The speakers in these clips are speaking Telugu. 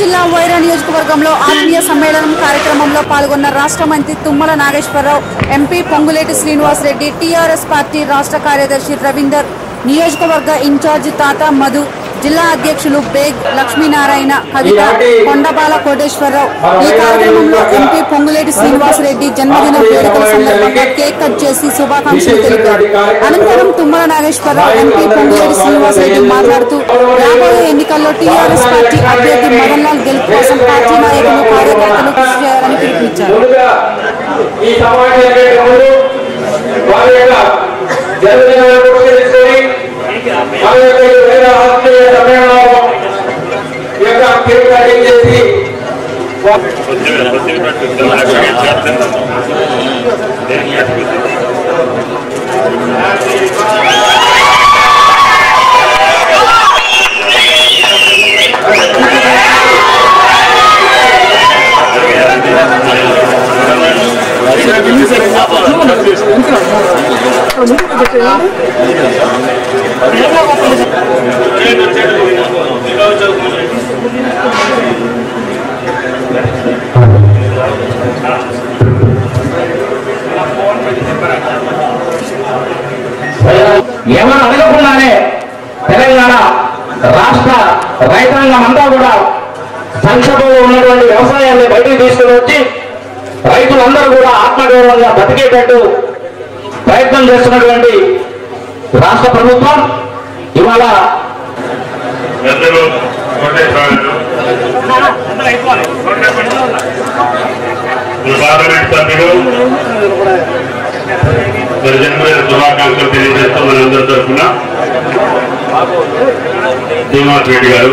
జిల్లా వైరా నియోజకవర్గంలో ఆత్మీయ సమ్మేళనం కార్యక్రమంలో పాల్గొన్న రాష్ట్ర మంత్రి Tummala Nageswara Rao MP Ponguleti Srinivas Reddy TRS party రాష్ట్ర కార్యదర్శి రవీందర్ నియోజకవర్గ ఇన్ఛార్జి తాత మధు జిల్లా అధ్యక్షులు బేగ్ లక్ష్మీనారాయణ కవిత కొండబాల కోటేశ్వరరావు ఈ కార్యక్రమంలో ఎంపీ పొంగులేటి శ్రీనివాస్ రెడ్డి జన్మదిన వేడుకల సందర్భంగా కేక్ కట్ చేసి శుభాకాంక్షలు తెలిపారు అనంతరం తుమ్మల నాగేశ్వరరావు ఎంపీ పొంగులేటి శ్రీనివాస్ రెడ్డి మాట్లాడుతూ రాబోయే ఎన్నికల్లో టీఆర్ఎస్ పార్టీ అభ్యర్థి మదన్ లాల్ గెలుపు కోసం పార్టీ నాయకులు కార్యకర్తలు కృషి చేయాలని పిలుపునిచ్చారు ముందుగా ఈ సమావేశానికి ముందు వారి యొక్క జన్మదినాన్ని పురస్కరించుకొని మన యొక్క ఈ వేద ఆత్మీయ సమ్మేళనంలో ఈ యొక్క కేక్ కటింగ్ చేసి ఎవరు అడగకుండానే తెలంగాణ రాష్ట్ర రైతాంగం అంతా కూడా సంక్షోభంలో ఉన్నటువంటి వ్యవసాయాన్ని బయటికి తీసుకుని వచ్చి రైతులందరూ కూడా ఆత్మగౌరవంగా బతికేటట్టు ప్రయత్నం చేస్తున్నటువంటి రాష్ట్ర ప్రభుత్వం ఇవాళ పెద్దలు కోటేశ్వరులు పార్లమెంట్ సభ్యులు మరి జన్మదిన శుభాకాంక్షలు తెలియజేస్తూ మనందరి తరఫున శ్రీనివాస్ రెడ్డి గారు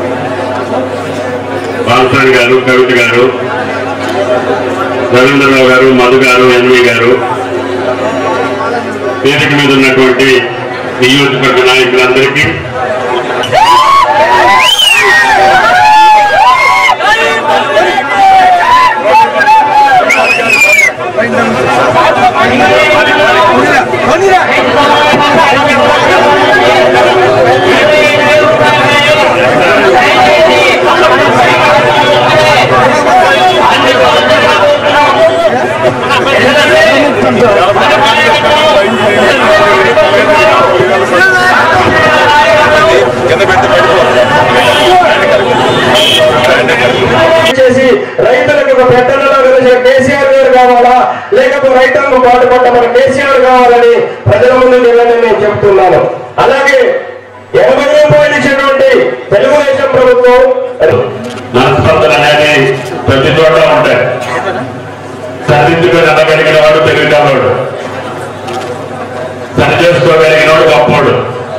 బాలసాని గారు కవిత గారు రవీంద్రరావు గారు మధు గారు ఎన్వి గారు వేదిక మీద ఉన్నటువంటి నియోజకవర్గ నాయకులందరికీ చేసి రైతులకు ఒక పెద్దలలో వెలిసే కేసీఆర్ గారు కావాలా లేకపోతే రైతులకు పాటుపడ్డ మన కేసీఆర్ కావాలని ప్రజల ముందు వెళ్ళని నేను చెప్తున్నాను అలాగే ఎనభై రూపాయలు ఇచ్చినటువంటి తెలుగుదేశం ప్రభుత్వం మనస్పర్ధలు అనేది ప్రతి చోట ఉంటాయి సరిదిద్దుకొని అనగలిగిన వాడు తెలివితేవాడు సరి చేసుకోగలిగిన వాడు గొప్పోడు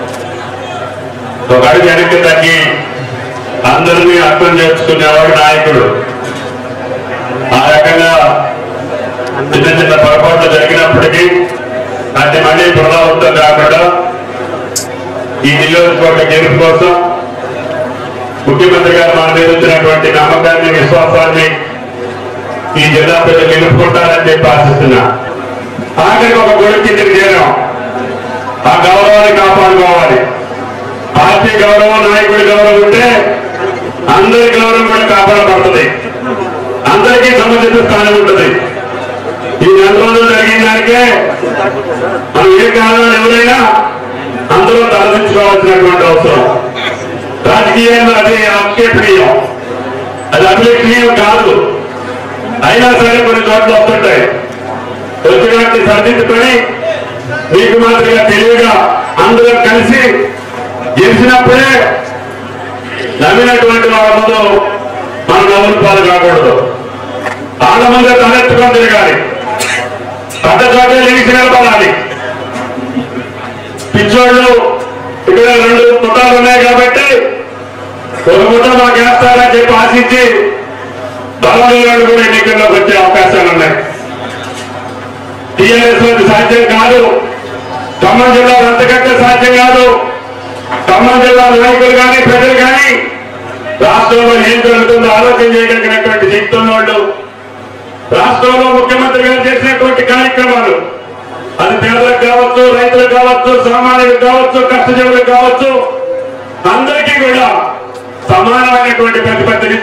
ఒక అడుగు వెనక్కి తగ్గి అందరినీ అర్థం చేసుకునేవాడు నాయకుడు ఆ రకంగా చిన్న చిన్న పొరపాట్లు జరిగినప్పటికీ అది మళ్ళీ పునరావృతం కాకుండా ఈ నియోజకవర్గ గెలుపు కోసం ముఖ్యమంత్రి గారు మన మీద ఇచ్చినటువంటి నమ్మకాన్ని విశ్వాసాన్ని ఈ జిల్లా ప్రజలు నిలుపుకుంటారని చెప్పి ఆశిస్తున్నా ఆఖరికి ఒక గొడవ కిందకి చేరాం ఆ గౌరవాన్ని కాపాడుకోవాలి పార్టీ గౌరవం నాయకుడి గౌరవం ఉంటే అందరి గౌరవం కూడా కాపాడబడుతుంది అందరికీ సముచిత స్థానం ఉంటుంది ఈ నెల రోజులు జరిగిన దానికే మనం ఏ కాలంలో ఎవరైనా అందరూ తలదించుకోవాల్సినటువంటి అవసరం రాజకీయాల్లో అది అక్షేపణీయం అది అభిలక్షణీయం కాదు అయినా సరే కొన్ని చోట్ల వస్తుంటాయి వచ్చినట్టు సర్దించుకొని మీకు మాదిరిగా తెలివిగా అందరం కలిసి గెలిచినప్పుడే నమ్మినటువంటి వాళ్ళ ముందు మనం నవ్వులు పాలు కాకూడదు వాళ్ళ ముందే తలెత్తుకొని తిరగాలి పెద్ద చోటే లేచి నిలబడాలి పిచ్చోళ్ళు ఇక్కడ రెండు ముఠాలు ఉన్నాయి కాబట్టి ఒక ముఠ మాకు వేస్తారని చెప్పి ఆశించి బలమైన కూడా ఎన్నికల్లోకి వచ్చే అవకాశాలు ఉన్నాయి టీఆర్ఎస్ లో సాధ్యం కాదు ఖమ్మం జిల్లా అంతకంటే సాధ్యం కాదు ఖమ్మం జిల్లా నాయకులు కానీ ప్రజలు కానీ రాష్ట్రంలో ఏం జరుగుతుందో ఆలోచన చేయగలిగినటువంటి శక్తి ఉన్నవాళ్ళు రాష్ట్రంలో ముఖ్యమంత్రి గారు చేసినటువంటి కార్యక్రమాలు అది పేదలకు కావచ్చు రైతులకు కావచ్చు సామాన్యులకు కావచ్చు కష్టజీవులకు కావచ్చు అందరికీ కూడా సమానమైనటువంటి ప్రతిపత్తిని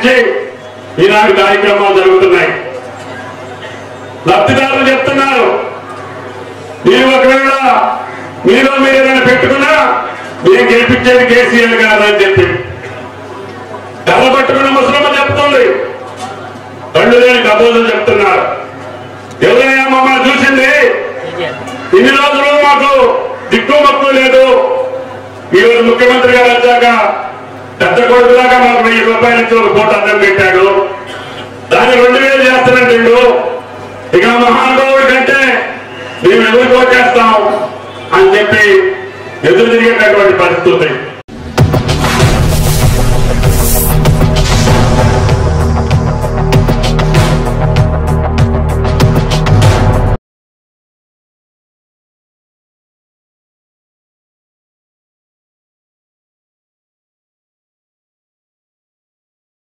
నుంచి ఈనాడు కార్యక్రమాలు జరుగుతున్నాయి లబ్ధిదారులు చెప్తున్నారు మీరు ఒకవేళ మీరు మీరు ఏదైనా పెట్టుకున్నా నేను గెలిపించేది కేసీఆర్ కాదని చెప్పి కళ్ళ పట్టుకున్న ముసలమ్మ చెప్తుంది కళ్ళు లేని కబోజులు చెప్తున్నారు ఎవరైనా మమ్మల్ని చూసింది ఇన్ని రోజులు మాకు దిక్కు మక్కు లేదు ఈ రోజు ముఖ్యమంత్రి గారు వచ్చాక పెద్ద కొడుకులాగా మాకు వెయ్యి రూపాయల నుంచి ఒక కోట అద్దం పెట్టాడు దాన్ని రెండు వేలు చేస్తానంటుండు ఇక మహానుభావుడి కంటే మేము ఎవరికి ఓటేస్తాం అని చెప్పి ఎదురు తిరిగేటటువంటి పరిస్థితి ఉంది